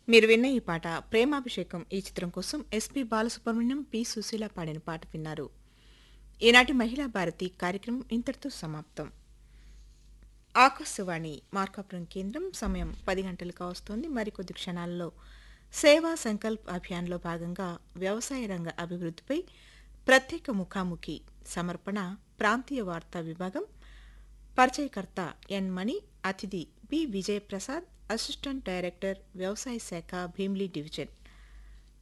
మీరు విన్న ఈ పాట ప్రేమాభిషేకం ఈ చిత్రం కోసం ఎస్పి బాలసుబ్రహ్మణ్యం పి సుశీల పాడిన పాట విన్నారు ఈనాటి మహిళా భారతి కార్యక్రమం ఇంతటితో సమాప్తం ఆకాశవాణి మార్కాపురం కేంద్రం సమయం పది గంటలు కావస్తోంది మరికొద్ది క్షణాల్లో సేవా సంకల్ప్ అభియాన్లో భాగంగా వ్యవసాయ రంగ అభివృద్ధిపై ప్రత్యేక ముఖాముఖి సమర్పణ ప్రాంతీయ వార్తా విభాగం పరిచయకర్త ఎన్ మణి అతిథి బి విజయప్రసాద్ అసిస్టెంట్ డైరెక్టర్ వ్యవసాయ శాఖ భీమ్లీ డివిజన్